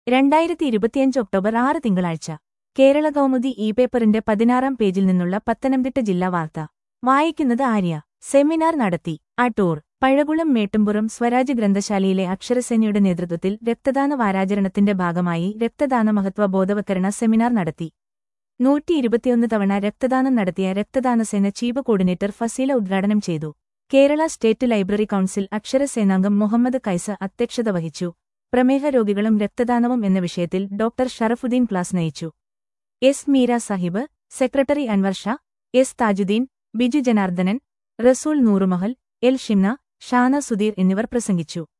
രണ്ടായിരത്തി ഇരുപത്തിയഞ്ച് ഒക്ടോബർ ആറ് തിങ്കളാഴ്ച കേരള കൗമുദി ഇ പേപ്പറിന്റെ പതിനാറാം പേജിൽ നിന്നുള്ള പത്തനംതിട്ട ജില്ലാ വാർത്ത വായിക്കുന്നത് ആര്യ സെമിനാർ നടത്തി അടൂർ പഴകുളം മേട്ടുംപുറം സ്വരാജ് ഗ്രന്ഥശാലയിലെ അക്ഷരസേനയുടെ നേതൃത്വത്തിൽ രക്തദാന വാരാചരണത്തിന്റെ ഭാഗമായി രക്തദാന മഹത്വ ബോധവത്കരണ സെമിനാർ നടത്തി നൂറ്റി ഇരുപത്തിയൊന്ന് തവണ രക്തദാനം നടത്തിയ രക്തദാനസേന ചീഫ് കോർഡിനേറ്റർ ഫസീല ഉദ്ഘാടനം ചെയ്തു കേരള സ്റ്റേറ്റ് ലൈബ്രറി കൌൺസിൽ അക്ഷരസേനാംഗം മുഹമ്മദ് കൈസ അധ്യക്ഷത വഹിച്ചു പ്രമേഹ രോഗികളും രക്തദാനവും എന്ന വിഷയത്തിൽ ഡോക്ടർ ഷറഫുദ്ദീൻ ക്ലാസ് നയിച്ചു S Meera Sahib secretary Anwar Shah S Thajuddin Biju Janardhanan Rasool Noorumahal L Shimna Shana Sudheer എന്നിവർ പ്രസംഗിച്ചു